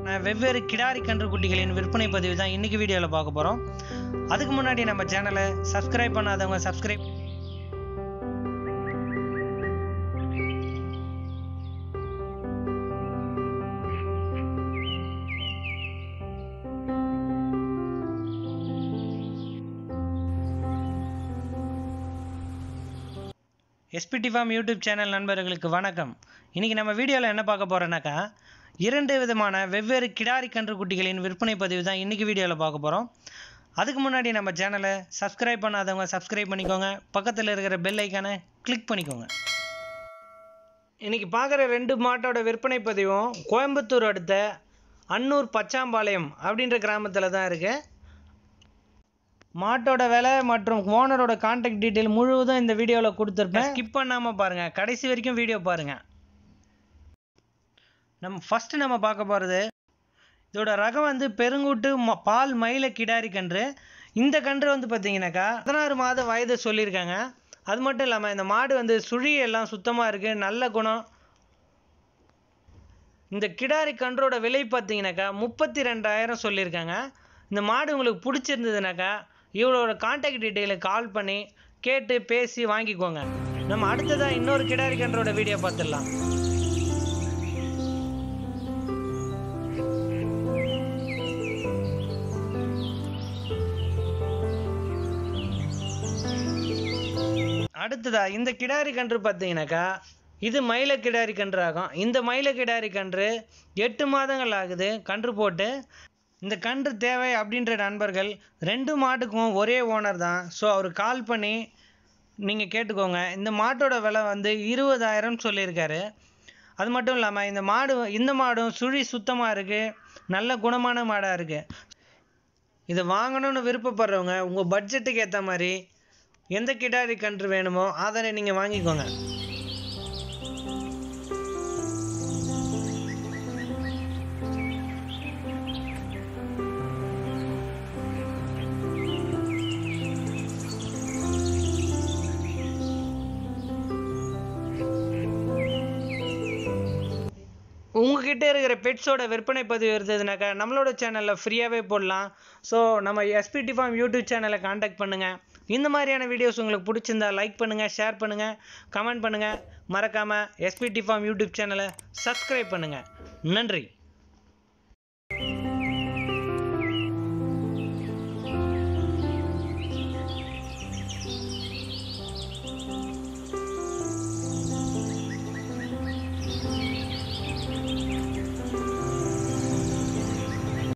நான் வெவ்வேறு கிடாரி கன்றுக்குட்டிகளின் விற்பனை பதிவு தான் இன்னைக்கு வீடியோவில் பார்க்க போகிறோம் அதுக்கு முன்னாடி நம்ம சேனலை சப்ஸ்கிரைப் பண்ணாதவங்க subscribe SPT farm YouTube channel நண்பர்களுக்கு வணக்கம் இன்றைக்கி நம்ம வீடியோவில் என்ன பார்க்க போகிறோன்னாக்கா இரண்டு விதமான வெவ்வேறு கிடாரி கன்றுக்குட்டிகளின் விற்பனை பதிவு தான் இன்றைக்கி வீடியோவில் பார்க்க போகிறோம் அதுக்கு முன்னாடி நம்ம சேனலை சப்ஸ்கிரைப் பண்ணாதவங்க சப்ஸ்கிரைப் பண்ணிக்கோங்க பக்கத்தில் இருக்கிற பெல் ஐக்கானை கிளிக் பண்ணிக்கோங்க இன்றைக்கி பார்க்குற ரெண்டு மாட்டோட விற்பனை பதிவும் கோயம்புத்தூர் அடுத்த அன்னூர் பச்சாம்பாளையம் அப்படின்ற கிராமத்தில் தான் இருக்குது மாட்டோட விலை மற்றும் ஓனரோட கான்டாக்ட் டீட்டெயில் முழுவதும் இந்த வீடியோவில் கொடுத்துருப்பேன் ஸ்கிப் பண்ணாமல் பாருங்கள் கடைசி வரைக்கும் வீடியோ பாருங்கள் நம்ம ஃபஸ்ட்டு நம்ம பார்க்க போகிறது இதோட ரகம் வந்து பெருங்கூட்டு ம- பால் மயில கிடாரி கன்று இந்த கன்று வந்து பார்த்தீங்கன்னாக்கா பதினாறு மாத வயது சொல்லியிருக்காங்க அது மட்டும் இல்லாமல் இந்த மாடு வந்து சுழி எல்லாம் சுத்தமாக இருக்குது நல்ல குணம் இந்த கிடாரி கன்றோட விலை பார்த்தீங்கன்னாக்கா முப்பத்தி ரெண்டாயிரம் சொல்லியிருக்காங்க இந்த மாடு உங்களுக்கு பிடிச்சிருந்ததுனாக்கா இவளோட கான்டாக்ட் டீட்டெயிலுக்கு கால் பண்ணி கேட்டு பேசி வாங்கிக்கோங்க நம்ம அடுத்ததாக இன்னொரு கிடாரி கன்றோட வீடியோ பார்த்துடலாம் அடுத்ததா இந்த கிடாரி கன்று பார்த்தீங்கன்னாக்கா இது மயில கிடாரி கன்று ஆகும் இந்த மயில கிடாரி கன்று எட்டு மாதங்கள் ஆகுது கன்று போட்டு இந்த கன்று தேவை அப்படின்ற நண்பர்கள் ரெண்டு மாட்டுக்கும் ஒரே ஓனர் தான் ஸோ அவர் கால் பண்ணி நீங்கள் கேட்டுக்கோங்க இந்த மாட்டோட விலை வந்து இருபதாயிரம் சொல்லியிருக்காரு அது மட்டும் இல்லாமல் இந்த மாடு இந்த மாடும் சுழி சுத்தமாக இருக்குது நல்ல குணமான மாடாக இருக்குது இதை வாங்கணும்னு விருப்பப்படுறவங்க உங்கள் பட்ஜெட்டுக்கு ஏற்ற மாதிரி எந்த கிடாரி கன்று வேணுமோ அதனை நீங்கள் வாங்கிக்கோங்க உங்ககிட்ட இருக்கிற பெட்ஸோட விற்பனை பதிவு இருந்ததுனாக்கா நம்மளோட சேனலில் ஃப்ரீயாகவே போடலாம் ஸோ நம்ம எஸ்பிடி ஃபார்ம் யூடியூப் சேனலை காண்டாக்ட் பண்ணுங்கள் இந்த மாதிரியான வீடியோஸ் உங்களுக்கு பிடிச்சிருந்தா லைக் பண்ணுங்கள் ஷேர் பண்ணுங்கள் கமெண்ட் பண்ணுங்கள் மறக்காமல் எஸ்பிடி ஃபார்ம் யூடியூப் சேனலை சப்ஸ்கிரைப் பண்ணுங்கள் நன்றி